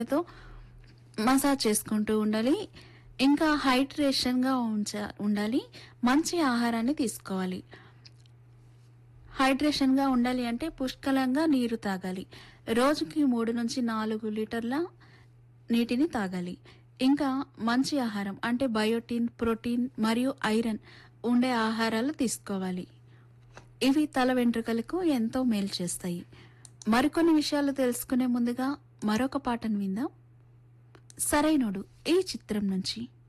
తో మసాజ్ చేసుకుంటూ ఉండాలి ఇంకా హైడ్రేషన్గా ఉంచ ఉండాలి మంచి ఆహారాన్ని తీసుకోవాలి హైడ్రేషన్గా ఉండాలి అంటే పుష్కలంగా నీరు తాగాలి రోజుకి మూడు నుంచి నాలుగు లీటర్ల నీటిని తాగాలి ఇంకా మంచి ఆహారం అంటే బయోటిన్ ప్రోటీన్ మరియు ఐరన్ ఉండే ఆహారాలు తీసుకోవాలి ఇవి తల వెంట్రుకలకు ఎంతో మేలు చేస్తాయి మరికొన్ని విషయాలు తెలుసుకునే ముందుగా మరొక పాటను విందాం సరైనోడు ఈ చిత్రం నుంచి